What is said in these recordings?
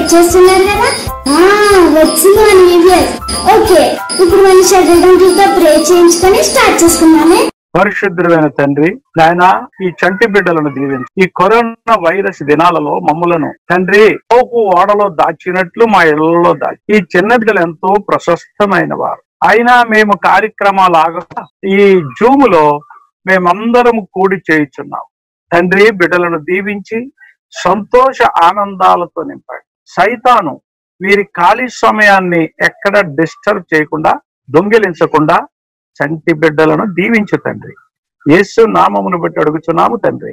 వచ్చేస్తున్నారు కదా ఆ, వచ్చింది మన వివిఎస్ ఓకే ఇప్పుడు మన శరీరంతో ప్రే చేయించుకొని స్టార్ట్ చేసుకున్నామే పరిశుద్ధుడైన తండ్రి నాయన ఈ చంటి బిడ్డలను దీవించు ఈ కరోనా వైరస్ దినాలలో మమ్ములను తండ్రి ఓకు ఓడలో దాచినట్లు మా ఇళ్లలో దాచి ఈ చిన్న బిడ్డలు ఎంతో ప్రశస్తమైన వారు అయినా మేము కార్యక్రమాలు ఆగక ఈ జూములో మేమందరం కూడి చేయుచున్నాం తండ్రి బిడ్డలను దీవించి సంతోష ఆనందాలతో నింపండి సైతాను వీరి ఖాళీ సమయాన్ని ఎక్కడ డిస్టర్బ్ చేయకుండా దొంగిలించకుండా చంటి బిడ్డలను దీవించు తండ్రి యేసు నామమును బట్టి అడుగుచున్నాము తండ్రి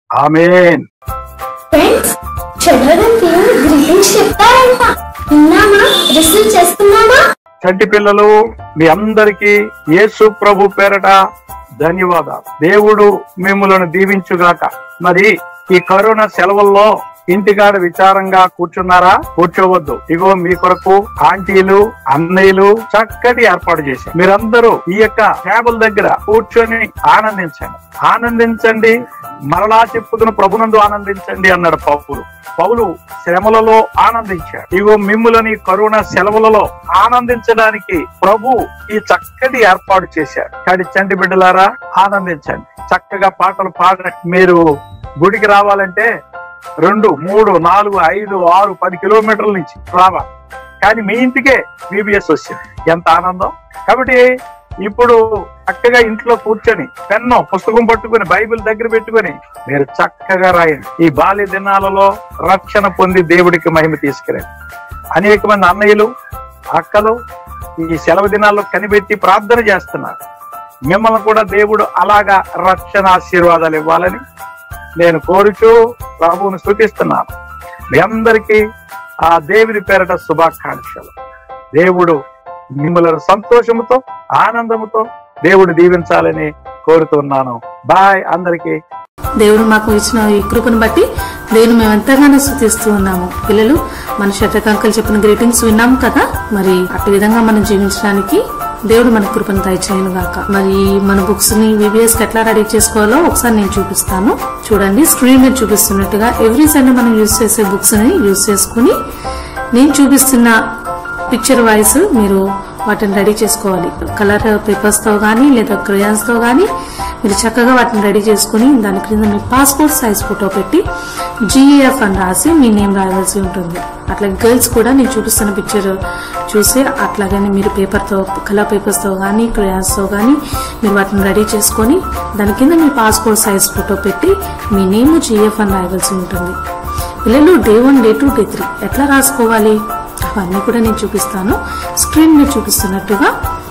ఆమెన్ ఫ్రెండ్స్ చంద్రగన్ దేవుడు గ్రీటింగ్స్ చెప్తారంట విన్నామా రిసీవ్ చేసుకున్నామా చంటి పిల్లలు మీ అందరికీ యేసు ప్రభు పేరట ధన్యవాదాలు దేవుడు మిమ్మలను దీవించుగాక మరి ఈ కరోనా సెలవుల్లో ఇంటికాడ విచారంగా కూర్చున్నారా కూర్చోవద్దు ఇగో మీ కొరకు ఆంటీలు అన్నయ్యలు చక్కటి ఏర్పాటు చేశారు మీరందరూ ఈ యొక్క టేబుల్ దగ్గర కూర్చొని ఆనందించండి ఆనందించండి మరలా చెప్పుతున్న ప్రభునందు ఆనందించండి అన్నాడు పౌలు పౌలు శ్రమలలో ఆనందించాడు ఇగో మిమ్ములని కరోనా సెలవులలో ఆనందించడానికి ప్రభు ఈ చక్కటి ఏర్పాటు చేశాడు కాడి చంటి బిడ్డలారా ఆనందించండి చక్కగా పాటలు పాడ మీరు గుడికి రావాలంటే రెండు మూడు నాలుగు ఐదు ఆరు పది కిలోమీటర్ల నుంచి రావాలి కానీ మీ ఇంటికే బీబీఎస్ వచ్చింది ఎంత ఆనందం కాబట్టి ఇప్పుడు చక్కగా ఇంట్లో కూర్చొని పెన్ను పుస్తకం పట్టుకొని బైబిల్ దగ్గర పెట్టుకొని మీరు చక్కగా రాయండి ఈ బాల్య దినాలలో రక్షణ పొంది దేవుడికి మహిమ తీసుకురండి అనేక మంది అన్నయ్యలు అక్కలు ఈ సెలవు దినాల్లో కనిపెట్టి ప్రార్థన చేస్తున్నారు మిమ్మల్ని కూడా దేవుడు అలాగా రక్షణ ఆశీర్వాదాలు ఇవ్వాలని నేను కోరుచూ ప్రభువుని స్థుతిస్తున్నాను మీ అందరికీ ఆ దేవుని పేరట శుభాకాంక్షలు దేవుడు మిమ్మల్ని సంతోషముతో ఆనందముతో దేవుడు దీవించాలని కోరుతున్నాను బాయ్ అందరికీ దేవుడు మాకు ఇచ్చిన ఈ కృపను బట్టి దేవుని మేము ఎంతగానో స్థుతిస్తూ ఉన్నాము పిల్లలు మన శతకంకలు చెప్పిన గ్రీటింగ్స్ విన్నాము కదా మరి అటు విధంగా మనం జీవించడానికి దేవుడు మన కృపను దయచేయను గాక మరి మన బుక్స్ ని విబిఎస్ ఎట్లా రెడీ చేసుకోవాలో ఒకసారి నేను చూపిస్తాను చూడండి స్క్రీన్ మీద చూపిస్తున్నట్టుగా ఎవ్రీ సండే మనం యూజ్ చేసే బుక్స్ ని యూజ్ చేసుకుని నేను చూపిస్తున్న పిక్చర్ వైస్ మీరు వాటిని రెడీ చేసుకోవాలి కలర్ పేపర్స్ తో గానీ లేదా క్రయాన్స్ తో గానీ మీరు చక్కగా వాటిని రెడీ చేసుకుని దాని క్రింద మీ పాస్పోర్ట్ సైజ్ ఫోటో పెట్టి జిఏఎఫ్ అని రాసి మీ నేమ్ రాయాల్సి ఉంటుంది అట్లా గర్ల్స్ కూడా నేను చూపిస్తున్న పిక్చర్ చూసి అట్లాగనే మీరు పేపర్తో కలర్ పేపర్స్తో కానీ క్రయాన్స్తో కానీ మీరు వాటిని రెడీ చేసుకొని దాని కింద మీ పాస్పోర్ట్ సైజ్ ఫోటో పెట్టి మీ నేమ్ జిఎఫ్ అని రాయవలసి ఉంటుంది పిల్లలు day one day two day three ఎట్లా రాసుకోవాలి అవన్నీ కూడా నేను చూపిస్తాను స్క్రీన్ మీద చూపిస్తున్నట్టుగా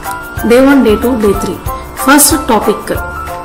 day one day two day three first topic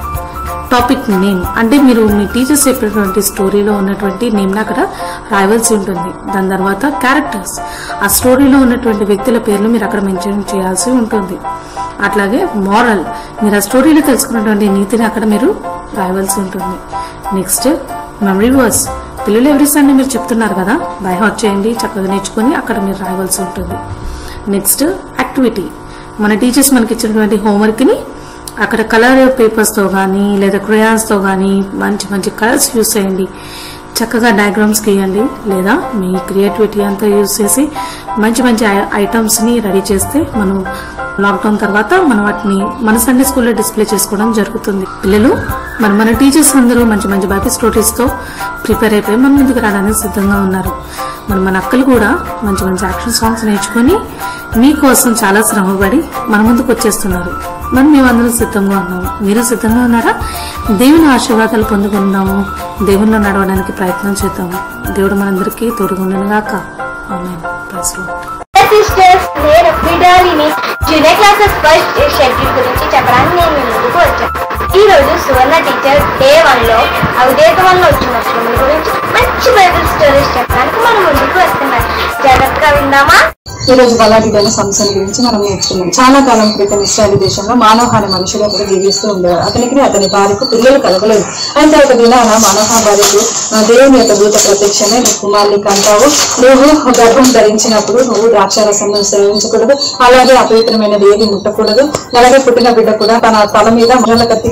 topic name అంటే మీరు మీ టీచర్స్ చెప్పినటువంటి స్టోరీలో ఉన్నటువంటి నేమ్ అక్కడ రాయవలసి ఉంటుంది దాని తర్వాత క్యారెక్టర్స్ ఆ స్టోరీలో ఉన్నటువంటి వ్యక్తుల పేర్లు మీరు అక్కడ మెన్షన్ చేయాల్సి ఉంటుంది అట్లాగే మారల్ మీరు ఆ స్టోరీలో తెలుసుకున్నటువంటి నీతిని అక్కడ మీరు రాయవలసి ఉంటుంది నెక్స్ట్ మెమరీ వర్స్ పిల్లలు ఎవ్రీ సండే మీరు చెప్తున్నారు కదా బై హార్ట్ చేయండి చక్కగా నేర్చుకొని అక్కడ మీరు రాయవలసి ఉంటుంది నెక్స్ట్ యాక్టివిటీ మన టీచర్స్ మనకి ఇచ్చినటువంటి హోంవర్క్ని అక్కడ కలర్ పేపర్స్తో కానీ లేదా క్రయాన్స్తో కానీ మంచి మంచి కలర్స్ యూస్ చేయండి చక్కగా డయాగ్రామ్స్ గీయండి లేదా మీ క్రియేటివిటీ అంతా యూస్ చేసి మంచి మంచి ఐ- ఐటమ్స్ని రెడీ చేస్తే మనం లాక్డౌన్ తర్వాత మనం వాటిని మన సండే స్కూల్లో డిస్ప్లే చేసుకోవడం జరుగుతుంది పిల్లలు మరి మన టీచర్స్ అందరూ మంచి మంచి బైబిల్ స్టోరీస్తో ప్రిపేర్ అయిపోయి మన ముందుకు రావడానికి సిద్ధంగా ఉన్నారు మరి మన అక్కలు కూడా మంచి మంచి యాక్షన్ సాంగ్స్ నేర్చుకొని మీకోసం చాలా శ్రమపడి మన ముందుకు వచ్చేస్తున్నారు మరి మేమందరం సిద్ధంగా ఉన్నాము మీరు సిద్ధంగా ఉన్నారా దేవుని ఆశీర్వాదాలు పొందుకున్నాము దేవునిలో నడవడానికి ప్రయత్నం చేద్దాము దేవుడు మనందరికీ తోడుగుండను గాక ఆమె సిస్టర్స్ నేను బిడాలిని జూనియర్ క్లాసెస్ ఫస్ట్ షెడ్యూల్ గురించి చెప్పడానికి నేను మీ ముందుకు వచ్చాను ఈ రోజు సువర్ణ టీచర్ డే వన్ లో అవిధేత వల్ల వచ్చిన శ్రమల గురించి మంచి బైబిల్ స్టోరీస్ చెప్పడానికి మన ముందుకు వస్తున్నారు జాగ్రత్తగా విందామా ఈ రోజు బలాటి గల సంస్థల గురించి మనం నేర్చుకున్నాం చాలా కాలం క్రితం ఇస్రాయల్ దేశంలో మానవహాని మనుషులు అక్కడ జీవిస్తూ ఉండేవారు అతనికి అతని భార్యకు పిల్లలు కలగలేదు అయితే ఒక దినాన మానవ భార్యకు ఆ, దేవుని యొక్క దూత ప్రత్యక్షమే నీ కుమారుని కంటావు నువ్వు గర్భం ధరించినప్పుడు నువ్వు ద్రాక్షారసం సేవించకూడదు అలాగే అపవిత్రమైనది ఏది ముట్టకూడదు అలాగే పుట్టిన బిడ్డ కూడా తన తల మీద ముళ్ళ కత్తి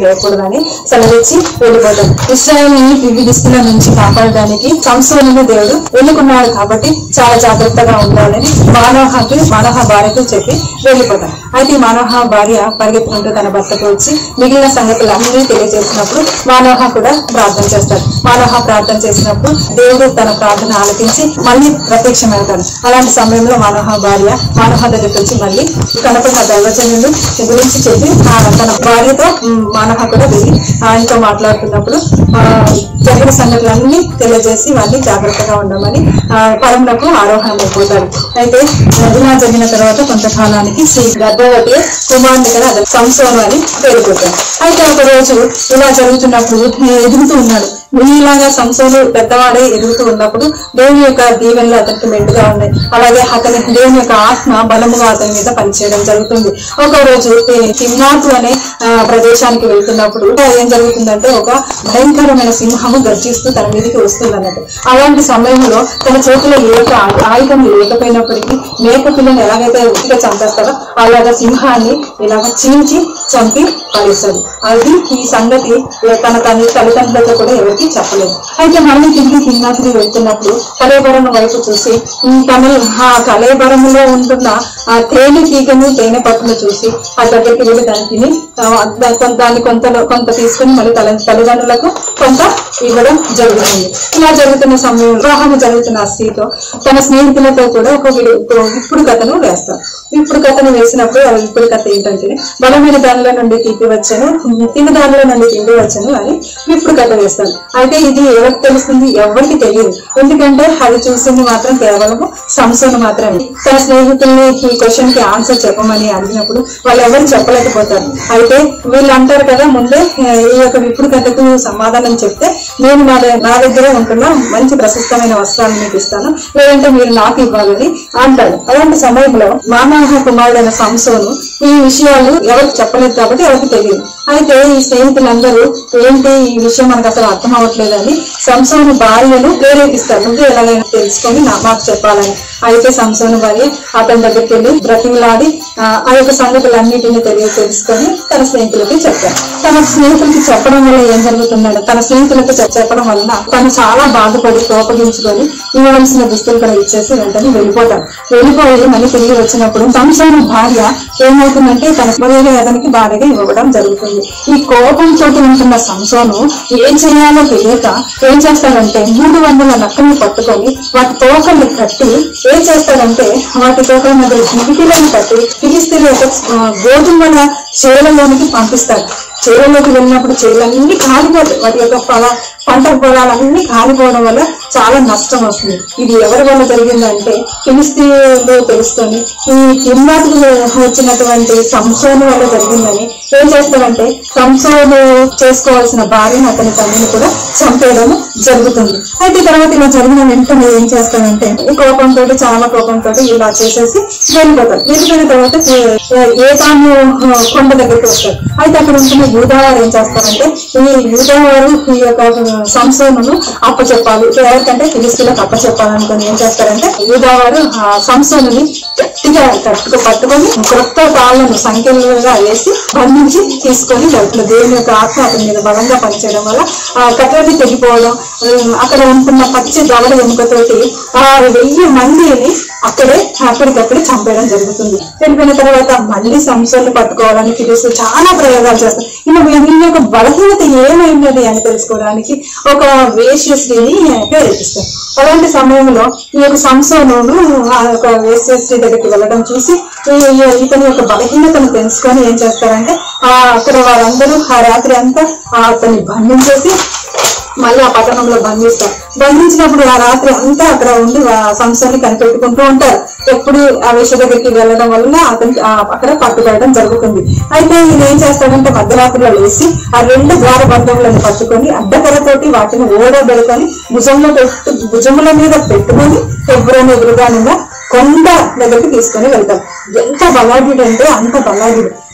లేకూడదని సెలవిచ్చి వెళ్ళిపోతాడు ఇస్రాయల్ ని వివిధిస్తుల నుంచి కాపాడడానికి సంసోనుని దేవుడు ఎన్నుకున్నాడు కాబట్టి చాలా జాగ్రత్తగా ఉండాలని మానవహకి మానవ భార్యకు చెప్పి వెళ్ళిపోతాడు అయితే ఈ మానవ భార్య పరిగెత్తుకుంటూ తన భర్తకు వచ్చి మిగిలిన సంగతులన్నీ తెలియజేసినప్పుడు మానవ కూడా ప్రార్థన చేస్తాడు మానవ ప్రార్థన చేసినప్పుడు దేవుడు తన ప్రార్థన ఆలకించి మళ్ళీ ప్రత్యక్షమవుతాడు అలాంటి సమయంలో మానవ భార్య మానవ దగ్గరికి వచ్చి మళ్ళీ కనపడిన దైవజనుడు గురించి చెప్పి ఆ తన భార్యతో ఉమ్, మానవ కూడా వెళ్ళి ఆయనతో మాట్లాడుతున్నప్పుడు ఆ, జరిగిన సంగతులన్నీ తెలియజేసి వాళ్ళని జాగ్రత్తగా ఉండమని ఆ, పరములకు ఆరోహణం అయిపోతాడు అయితే ఆ, ఇలా జరిగిన తర్వాత కొంతకాలానికి శ్రీ గర్భవతి కుమారుని కదా అది సంసోను అని పేరుపోతాడు అయితే ఒక రోజు ఇలా జరుగుతున్నప్పుడు ఎదుగుతూ ఉన్నాడు ఇలాగా సంసోను పెద్దవాడే ఎదుగుతూ ఉన్నప్పుడు దేవుని యొక్క దీవెనలు అతనికి మెండుగా ఉన్నాయి అలాగే అతని దేవుని యొక్క ఆత్మ బలముగా అతని మీద పనిచేయడం జరుగుతుంది ఒక రోజు తిమ్నాథు అనే ఆ, ప్రదేశానికి వెళ్తున్నప్పుడు ఏం జరుగుతుందంటే ఒక భయంకరమైన సింహము గర్జిస్తూ తన మీదకి వస్తుంది అన్నట్టు అలాంటి సమయంలో తన చేతిలో ఏక ఆయుధం లేకపోయినప్పటికీ మేక పిల్లని ఎలాగైతే ఉట్టిగా చంపేస్తారో అలాగా సింహాన్ని ఇలాగ చీల్చి చంపి పడేస్తాడు అది ఈ సంగతి తన తన తల్లిదండ్రులతో కూడా ఎవరికి చెప్పలేదు అయితే మళ్ళీ తిరిగి తిన్నాకి వెళ్తున్నప్పుడు కలేబరం వైపు చూసి ఈ తన ఆ కలేబరములో ఉంటున్న ఆ తేనె తీగను తేనె పట్టును చూసి ఆ దగ్గరికి వెళ్ళి దాన్ని తిని ఆ, దా- కొంత- దాన్ని కొంత కొంత తీసుకుని మళ్ళీ తల తల్లిదండ్రులకు కొంత ఇవ్వడం జరుగుతుంది ఇలా జరుగుతున్న సమయంలో వివాహం జరుగుతున్న ఆ స్త్రీతో తన స్నేహితులతో కూడా ఒక విడు- ఒక ఇప్పుడు కథను వేస్తారు ఇప్పుడు కథను వేసినప్పుడు ఆ ఇప్పుడు కథ ఏంటంటే బలమైన దానిలో నుండి తీపి వచ్చాను తిని దానిలో నుండి తిండి వచ్చాను అని ఇప్పుడు కథ వేస్తారు అయితే ఇది ఎవరికి తెలుస్తుంది ఎవరికి తెలియదు ఎందుకంటే అది చూసింది మాత్రం కేవలం సంస్థను మాత్రమే తన స్నేహితుల్ని ఈ క్వశ్చన్ కి ఆన్సర్ చెప్పమని అడిగినప్పుడు వాళ్ళు ఎవరు చెప్పలేకపోతారు అయితే వీళ్ళు అంటారు కదా ముందే "ఏ, ఈ యొక్క విప్పుడు కథకు సమాధానం చెప్తే నేను నా ద- నా దగ్గర ఉంటున్న మంచి ప్రశస్తమైన వస్త్రాలు మీకు ఇస్తాను లేదంటే మీరు నాకు ఇవ్వాలని అంటాడు అలాంటి సమయంలో మానవ కుమారుడైన సంసోను ఈ విషయాలు ఎవరికి చెప్పలేదు కాబట్టి ఎవరికి తెలియదు అయితే ఈ స్నేహితులందరూ ఏంటి ఈ విషయం మనకు అసలు అర్థం అవ్వట్లేదని సంసోను భార్యను ప్రేరేపిస్తారు నువ్వు ఎలాగైనా తెలుసుకొని నా మాకు చెప్పాలని అయితే సంసోను భార్య అతని దగ్గరికి వెళ్ళి బ్రతిమలాడి ఆ ఆ యొక్క సంగతులన్నిటిని తెలియ తెలుసుకొని తన స్నేహితులకి చెప్పారు తన స్నేహితులకి చెప్పడం వల్ల ఏం జరుగుతుందంటే తన స్నేహితులకు చెప్- చెప్పడం వలన తను చాలా బాధపడి కోపగించుకొని ఇవ్వవలసిన దుస్తులు కూడా ఇచ్చేసి వెంటనే వెళ్ళిపోతాడు వెళ్ళిపోయి మళ్ళీ తిరిగి వచ్చినప్పుడు సంసోను భార్య ఏమవుతుందంటే తన భార్యగా అతనికి భార్యగా ఇవ్వడం జరుగుతుంది ఈ కోపంతో ఉంటున్న సంసోను ఏం చేయాలో తెలియక ఏం చేస్తాడంటే మూడు వందల నక్కల్ని పట్టుకొని వాటి తోకల్ని కట్టి ఏం చేస్తాడంటే వాటి తోకల మీద దివిటీలను కట్టి ఫిలిస్తీన్ యొక్క ఆ, గోధుమల చేలలోనికి పంపిస్తాడు చేలలోకి వెళ్ళినప్పుడు చేలన్నీ కాలిపోతాయి వాటి యొక్క పొల పంట పొలాలన్నీ కాలిపోవడం వల్ల చాలా నష్టం వస్తుంది ఇది ఎవరి వల్ల జరిగిందంటే ఫిలిస్తీన్లు తెలుసుకొని ఈ తిరుమలకు వచ్చినటువంటి సంసోను వల్ల జరిగిందని ఏం చేస్తాడంటే సంసోను చేసుకోవాల్సిన భార్యను అతని తల్లిని కూడా చంపేయడం జరుగుతుంది అయితే తర్వాత ఇలా జరిగిన వెంటనే ఏం చేస్తాడంటే ఈ కోపంతో చాలా కోపంతో ఇలా చేసేసి వెళ్ళిపోతాడు వెళ్ళిపోయిన తర్వాత ఏ- ఏ తాను కొండ దగ్గరికి వస్తాడు అయితే అక్కడ ఉంటున్న యూదావారు ఏం చేస్తారంటే ఈ యూదావారు ఈ యొక్క సంసోను అప్పచెప్పాలి ఎవరికంటే ఫిలిస్తీన్లకు అప్పచెప్పాలనుకుని ఏం చేస్తారంటే యూదావారు ఆ సంసోనుని గట్టిగా కట్టుకు పట్టుకొని క్రొత్త తాళ్లను సంఖ్యలుగా వేసి బంధించి తీసుకొని వెళ్తున్నారు దేవుని యొక్క ఆత్మ అతని మీద బలంగా పనిచేయడం వల్ల ఆ కట్టడి తెగిపోవడం ఉమ్, అక్కడ ఉంటున్న పచ్చి దవడ ఎముకతోటి ఆ వెయ్యి మందిని అక్కడే అప్పటికప్పుడు చంపేయడం జరుగుతుంది చనిపోయిన తర్వాత మళ్ళీ సంస్థలు పట్టుకోవాలని ఫిలిస్తూ చాలా ప్రయోగాలు చేస్తారు ఇలా వీళ్ళ యొక్క బలహీనత ఏమైనది అని తెలుసుకోవడానికి ఒక వేశ్య స్త్రీని ప్రేరేపిస్తారు అలాంటి సమయంలో ఈ యొక్క సంసోను ఆ యొక్క వేశ్య స్త్రీ దగ్గరికి వెళ్ళడం చూసి ఈ- ఈ- ఇతని యొక్క బలహీనతను తెలుసుకొని ఏం చేస్తారంటే ఆ అక్కడ వారందరూ ఆ రాత్రి అంతా ఆ అతన్ని బంధించేసి మళ్ళీ ఆ పట్టణంలో బంధిస్తారు బంధించినప్పుడు ఆ రాత్రి అంతా అక్కడ ఉండి ఆ సంస్థని కనిపెట్టుకుంటూ ఉంటారు ఎప్పుడు ఆ విష దగ్గరికి వెళ్ళడం వల్ల అతనికి ఆ అక్కడ పట్టుకోవడం జరుగుతుంది అయితే ఈయన ఏం చేస్తాడంటే మధ్యరాత్రిలో లేచి ఆ రెండు ద్వార బంధములను పట్టుకొని అడ్డకరతోటి వాటిని ఓడబెడుకొని భుజంలో పెట్టు భుజముల మీద పెట్టుకొని ఎవ్వరని ఎదురుగానున్న కొండ దగ్గరికి తీసుకొని వెళ్తాం ఎంత బలాఢ్యుడు అంటే అంత బలాఢ్యుడు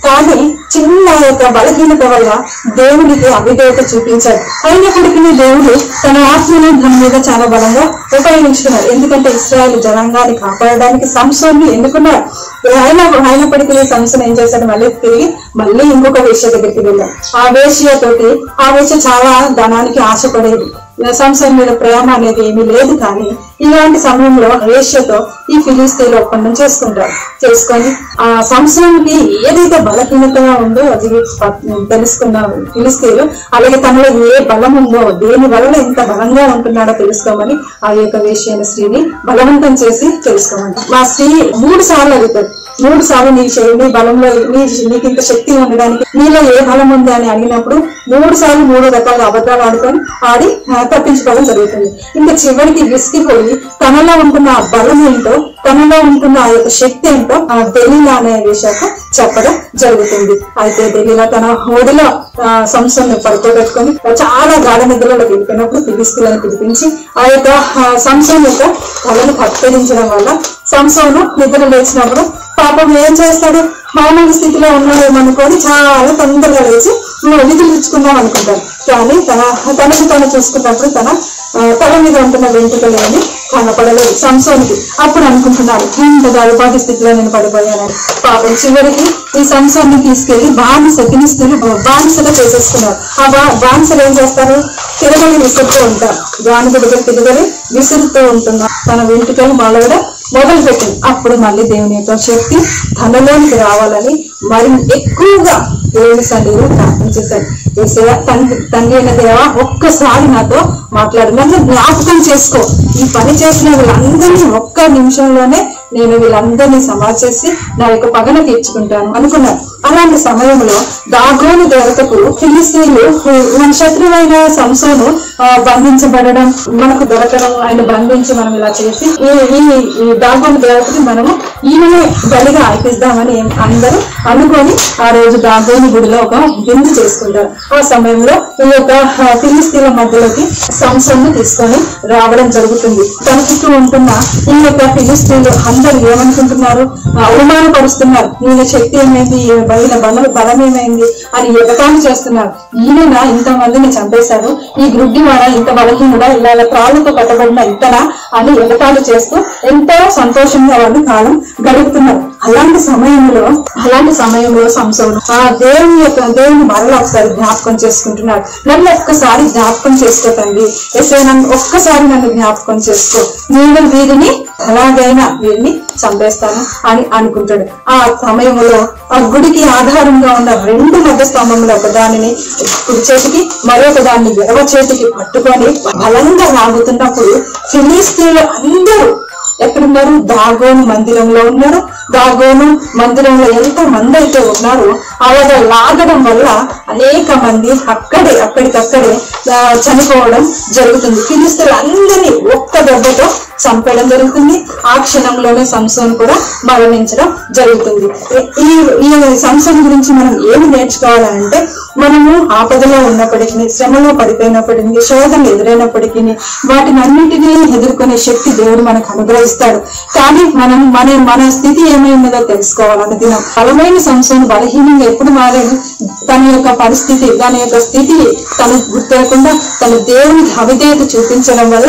కానీ చిన్న యొక్క బలహీనత వల్ల దేవునికి అవిధేయత చూపించాడు అయినప్పటికీ దేవుడు తన ఆత్మను మన మీద చాలా బలంగా ఉపయోగించుకున్నాడు ఎందుకంటే ఇస్రాయల్ జనాంగాన్ని కాపాడడానికి సంసోన్ని ఎన్నుకున్నాడు ఆయన అయినప్పటికీ సంసన్ ఏం చేశాడు మళ్ళీ తిరిగి మళ్ళీ ఇంకొక వేశ్య దగ్గరికి వెళ్ళాడు ఆ వేశ్యతోటి ఆ వేశ్య చాలా ధనానికి ఆశపడేది సంసారం మీద ప్రేమ అనేది ఏమీ లేదు కానీ ఇలాంటి సమయంలో వేష్యతో ఈ ఫిలిస్తీన్లు ఒప్పందం చేసుకుంటారు చేసుకొని ఆ సంవత్సరానికి ఏదైతే బలహీనతగా ఉందో అది తెలుసుకున్న ఫిలిస్తీన్లు అలాగే తనలో ఏ బలం ఉందో దేని వలన ఎంత బలంగా ఉంటున్నాడో తెలుసుకోమని ఆ యొక్క వేష్యైన స్త్రీని బలవంతం చేసి తెలుసుకోమంటారు మా స్త్రీ మూడు సార్లు అడుగుతాడు మూడు సార్లు నీ శ- నీ బలంలో నీ నీకు ఇంత శక్తి ఉండడానికి నీలో ఏ బలం ఉంది అని అడిగినప్పుడు మూడు సార్లు మూడు రకాల అబద్ధాలు ఆడుకొని ఆడి ఆ, తప్పించుకోవడం జరుగుతుంది ఇంకా చివరికి విసిగిపోయి తనలో ఉంటున్న ఆ బలం ఏంటో తనలో ఉంటున్న ఆ యొక్క శక్తి ఏంటో ఆ దెలీలా అనే విషయాక చెప్పడం జరుగుతుంది అయితే దెలీలా తన ఒడిలో సంస్థను పడుకోబెట్టుకొని చాలా గాఢ నిద్రలోకి వెళ్ళిపోయినప్పుడు పిలిస్తులను పిలిపించి ఆ యొక్క సంస్థం యొక్క తలను కత్తిరించడం వల్ల సంస్థను నిద్ర లేచినప్పుడు పాపం ఏం చేస్తాడు మామూలు స్థితిలో ఉన్నాడేమనుకొని చాలా తొందరగా లేచి నిధులు తెచ్చుకుందాం అనుకుంటాడు కానీ తన తనకు తను చూసుకున్నప్పుడు తన ఆ, తల మీద ఉంటున్న వెంట్రుకలు ఏమి కనపడలేదు సంసోనికి అప్పుడు అనుకుంటున్నాడు ఇంత దౌర్భాగ్య స్థితిలో నేను పడిపోయానని పాపం చివరికి ఈ సంసాన్ని తీసుకెళ్లి బానిస ఫిలిస్తీన్లు బానిసగా చేసేసుకున్నారు ఆ బా బానిసలు ఏం చేస్తారు తిరగలి విసురుతూ ఉంటారు గానుగ దగ్గర తిరగలి విసురుతూ ఉంటున్నారు తన వెంట్రుకలు మొలవడం మొదలు పెట్టింది అప్పుడు మళ్ళీ దేవుని యొక్క శక్తి తనలోనికి రావాలని మరి ఎక్కువగా దేవుని సన్నిధిలో ప్రార్థన చేశాడు ఏసయ్య తండ్రి తండ్రి అయిన దేవా ఒక్కసారి నాతో మాట్లాడు నన్ను జ్ఞాపకం చేసుకో ఈ పని చేసిన వీళ్ళందరినీ ఒక్క నిమిషంలోనే నేను వీళ్ళందరినీ సమాజ్ చేసి నా యొక్క పగన తీర్చుకుంటాను అనుకున్నాను అలాంటి సమయంలో దాగోని దేవతకు ఫిలిస్తీన్లు మన శత్రువైన సంసోను ఆ, బంధించబడడం మనకు దొరకడం ఆయన బంధించి మనం ఇలా చేసి ఈ ఈ ఈ దాగోని దేవతకి మనము ఈమెనే బలిగా అర్పిస్తామని ఏం- అందరూ అనుకొని ఆ రోజు దాగోని గుడిలో ఒక విందు చేసుకుంటారు ఆ సమయంలో ఈ యొక్క ఆ, ఫిలిస్తీన్ల మధ్యలోకి సంసోను తీసుకొని రావడం జరుగుతుంది తన చుట్టూ ఉంటున్న ఈ యొక్క ఫిలిస్తీన్లు అందరూ ఏమనుకుంటున్నారు ఆ, అవమానపరుస్తున్నారు ఈయన శక్తి ఏమైంది ఈయన బలిన బలం బలం ఏమైంది అని ఎగతాళి చేస్తున్నారు ఈయన ఇంతమందిని చంపేశారు ఈ గ్రుడ్డి వాడ ఇంత బలహీనుడా ఇలా త్రాళ్ళతో కట్టబడిన ఇతనా అని ఎగతాళి చేస్తూ ఎంతో సంతోషంగా వాళ్ళు కాలం గడుపుతున్నారు అలాంటి సమయంలో అలాంటి సమయంలో సంసోను ఆ దేవుని యొక్క దేవుని మరలా ఒకసారి జ్ఞాపకం చేసుకుంటున్నాడు నన్ను ఒక్కసారి జ్ఞాపకం చేసుకో తండ్రి ఎసే నన్ను ఒక్కసారి నన్ను జ్ఞాపకం చేసుకో నేను వీరిని ఎలాగైనా వీరిని చంపేస్తాను అని అనుకుంటాడు ఆ సమయంలో ఆ గుడికి ఆధారంగా ఉన్న రెండు మధ్య స్తంభంలో ఒక దానిని కుడి చేతికి మరొక దాన్ని ఎడవ చేతికి పట్టుకొని బలంగా లాగుతున్నప్పుడు ఫిలిస్తీన్లు అందరూ ఎక్కడున్నారు దాగోను మందిరంలో ఉన్నారు దాగోను మందిరంలో ఎంత మంది అయితే ఉన్నారో అలాగా లాగడం వల్ల అనేక మంది అక్కడే అక్కడికక్కడే ఆ, చనిపోవడం జరుగుతుంది ఫిలిస్తీన్లు అందరినీ ఒక్క దెబ్బతో చంపేయడం జరుగుతుంది ఆ క్షణంలోనే సంసోన్ కూడా మరణించడం జరుగుతుంది ఈ ఈ సంసం గురించి మనం ఏమి నేర్చుకోవాలంటే మనము ఆపదలో ఉన్నప్పటికీ శ్రమలో పడిపోయినప్పటికీ శోధనలు ఎదురైనప్పటికీ వాటిని అన్నిటినీ ఎదుర్కొనే శక్తి దేవుడు మనకు అనుగ్రహిస్తాడు కానీ మనం మన మన స్థితి ఏమైందో తెలుసుకోవాలని దినం బలమైన సంశయం బలహీనంగా ఎప్పుడు మారాడు తన యొక్క పరిస్థితి తన యొక్క స్థితి తను గుర్తులేకుండా తన దేవునికి అవిధేయత చూపించడం వల్ల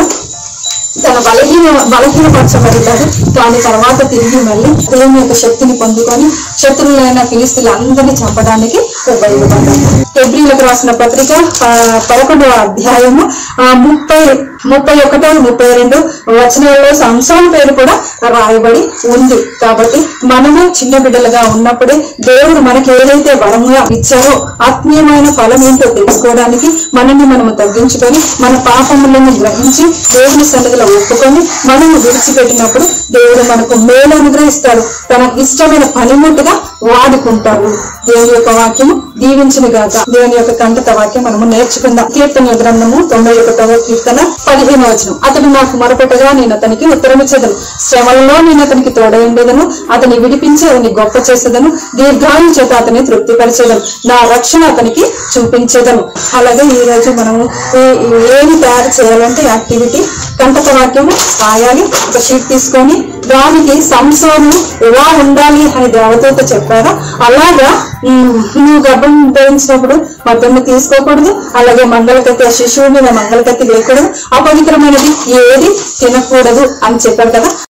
తన బలహీన బలహీనపరచబడ్డాడు దాని తర్వాత తిరిగి మళ్ళీ దేవుని యొక్క శక్తిని పొందుకొని శత్రువులైన ఫిలిస్తీన్లు అందరినీ చంపడానికి ఉపయోగపడ్డాడు ఫిబ్రిలకు రాసిన పత్రిక ఆ, పదకొండవ అధ్యాయము ఆ, ముప్పై ముప్పై ఒకటో ముప్పై రెండు వచనాల్లో సంసారం పేరు కూడా రాయబడి ఉంది కాబట్టి మనము చిన్న బిడ్డలుగా ఉన్నప్పుడే దేవుడు మనకి ఏదైతే బలంగా ఇచ్చారో ఆత్మీయమైన ఫలం ఏంటో తెలుసుకోవడానికి మనల్ని మనము తగ్గించుకొని మన పాపములను గ్రహించి దేవుని సన్నిధిలో ఒప్పుకొని మనము విడిచిపెట్టినప్పుడు దేవుడు మనకు మేలు అనుగ్రహిస్తాడు తన ఇష్టమైన పనిముట్టుగా వాడుకుంటాడు దేవుని యొక్క వాక్యము దీవించిన గాక దేవుని యొక్క కంటత వాక్యం మనము నేర్చుకుందాం కీర్తన గ్రంథము తొంభై ఒకటవ కీర్తన పదిహేను వచనం అతడు నాకు మొరపెట్టగా నేను అతనికి ఉత్తరమిచ్చేదను శ్రమలలో నేను అతనికి తోడైండేదను అతని విడిపించి అతని గొప్ప చేసేదను దీర్ఘాయు చేత అతని తృప్తిపరిచేదను నా రక్షణ అతనికి చూపించేదను అలాగే ఈ రోజు మనము ఏ- ఏమి తయారు చేయాలంటే యాక్టివిటీ కంటక వాక్యం రాయాలి ఒక షీట్ తీసుకొని దానికి సంసోను ఎలా ఉండాలి అని దేవతతో చెప్పారో అలాగా ఉమ్, నువ్వు గర్భం ధరించినప్పుడు మద్దము తీసుకోకూడదు అలాగే మంగళకత్తి ఆ శిశువు మీద మంగళకత్తి లేకూడదు అపవిత్రమైనది ఏది తినకూడదు అని చెప్పారు కదా